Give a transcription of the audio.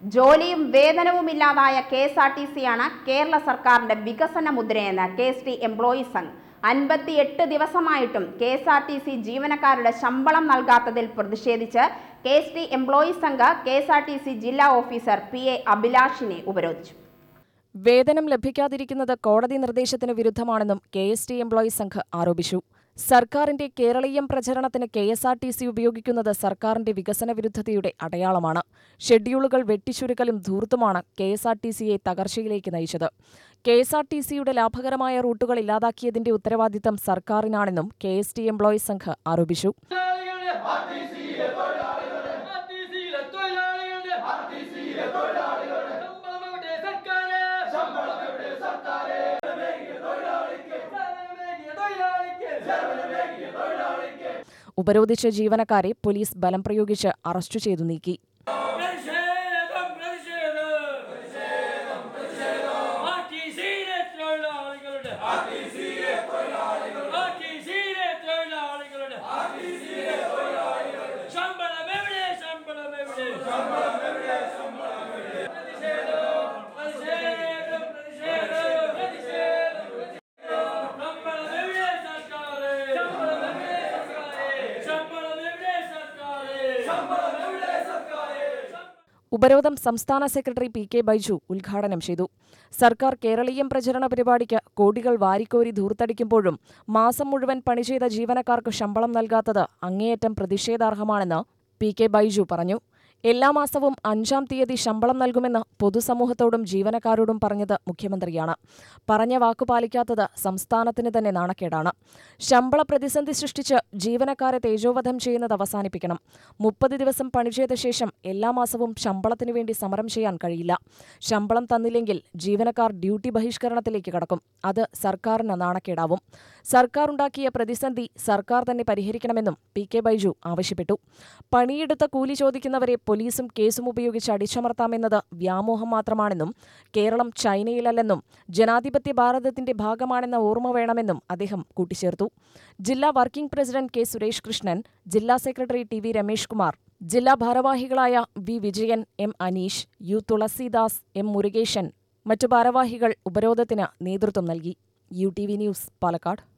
ജോലിയും വേതനവുമില്ലാതായ K S R T സിയാണ് കേരള സർക്കാരിന്റെ വികസന മുദ്രയെന്ന് K S T employees Sangh അൻപത്തിയെട്ട് ദിവസമായിട്ടും K S R T C ജീവനക്കാരുടെ ശമ്പളം നൽകാത്തതിൽ പ്രതിഷേധിച്ച് K S T employees Sangh K S R T C ജില്ലാ ഓഫീസർ പി എ അഭിലാഷിനെ ഉപരോധിച്ചു വേതനം ലഭിക്കാതിരിക്കുന്നത് കോടതി നിർദ്ദേശത്തിന് വിരുദ്ധമാണെന്നും K S T employees Sangh ആരോപിച്ചു സർക്കാരിന്റെ കേരളീയം പ്രചരണത്തിന് K S R T C ഉപയോഗിക്കുന്നത് സർക്കാരിന്റെ വികസന വിരുദ്ധതയുടെ അടയാളമാണ് ഷെഡ്യൂളുകൾ വെട്ടിച്ചുരുക്കലും ധൂർത്തുമാണ് കെ എസ് ആർ ടി സിയെ തകർച്ചയിലേക്ക് നയിച്ചത് കെ എസ് ആർ ടി സിയുടെ ലാഭകരമായ റൂട്ടുകൾ ഇല്ലാതാക്കിയതിന്റെ ഉത്തരവാദിത്തം സർക്കാരിനാണെന്നും K S T employees Sangh ആരോപിച്ചു തൊഴിലാളികളുടെ ആർട്ടിസിയിലെ തൊഴിലാളികളുടെ ശമ്പളം എവിടെ സർക്കാരെ തൊഴിലാളിക്ക് ഉപരോധിച്ച ജീവനക്കാരെ പോലീസ് ബലം പ്രയോഗിച്ച് അറസ്റ്റ് ചെയ്തു നീക്കി പ്രതിഷേധം പ്രതിഷേധം ആർട്ടിസിയിലെ തൊഴിലാളികളുടെ ആർട്ടിസിയിലെ തൊഴിലാളികളുടെ ശമ്പളം എവിടെ ശമ്പളം എവിടെ പ്രതിഷേധം പ്രതിഷേധം പ്രതിഷേധം പ്രതിഷേധം ശമ്പളം എവിടെ സർക്കാരെ ശമ്പളം എവിടെ സർക്കാരെ ശമ്പളം എവിടെ സർക്കാരെ ശമ്പളം എവിടെ സർക്കാരെ ഉപരോധം സംസ്ഥാന സെക്രട്ടറി പി കെ ബൈജു ഉദ്ഘാടനം ചെയ്തു സർക്കാർ കേരളീയം പ്രചരണ പരിപാടിക്ക് കോടികൾ വാരിക്കോരി ധൂർത്തടിക്കുമ്പോഴും മാസം മുഴുവൻ പണി ചെയ്ത ജീവനക്കാർക്ക് ശമ്പളം നൽകാത്തത് അങ്ങേയറ്റം പ്രതിഷേധാർഹമാണെന്ന് പി കെ ബൈജു പറഞ്ഞു എല്ലാ മാസവും അഞ്ചാം തീയതി ശമ്പളം നൽകുമെന്ന് പൊതുസമൂഹത്തോടും ജീവനക്കാരോടും പറഞ്ഞത് മുഖ്യമന്ത്രിയാണ് പറഞ്ഞ വാക്കു പാലിക്കാത്തത് സംസ്ഥാനത്തിന് തന്നെ നാണക്കേടാണ് ശമ്പള പ്രതിസന്ധി സൃഷ്ടിച്ച് ജീവനക്കാരെ തേജോവധം ചെയ്യുന്നത് അവസാനിപ്പിക്കണം മുപ്പത് ദിവസം പണി ചെയ്ത ശേഷം എല്ലാ മാസവും ശമ്പളത്തിനു വേണ്ടി സമരം ചെയ്യാൻ കഴിയില്ല ശമ്പളം തന്നില്ലെങ്കിൽ ജീവനക്കാർ ഡ്യൂട്ടി ബഹിഷ്കരണത്തിലേക്ക് കടക്കും അത് സർക്കാരിന് നാണക്കേടാവും സർക്കാർ ഉണ്ടാക്കിയ പ്രതിസന്ധി സർക്കാർ തന്നെ പരിഹരിക്കണമെന്നും പി കെ ബൈജു ആവശ്യപ്പെട്ടു പണിയെടുത്ത കൂലി ചോദിക്കുന്നവരെ പോലീസും കേസും ഉപയോഗിച്ച് അടിച്ചമർത്താമെന്നത് വ്യാമോഹം മാത്രമാണെന്നും കേരളം ചൈനയിലല്ലെന്നും ജനാധിപത്യ ഭാരതത്തിന്റെ ഭാഗമാണെന്ന ഓർമ്മ വേണമെന്നും അദ്ദേഹം കൂട്ടിച്ചേർത്തു ജില്ലാ working president K Suresh Krishnan ജില്ലാ secretary T V Ramesh Kumar ജില്ലാ ഭാരവാഹികളായ V Vijayan M Aneesh U Thulasidas M Murukesan മറ്റു ഭാരവാഹികൾ ഉപരോധത്തിന് നേതൃത്വം നൽകി U T V news Palakkad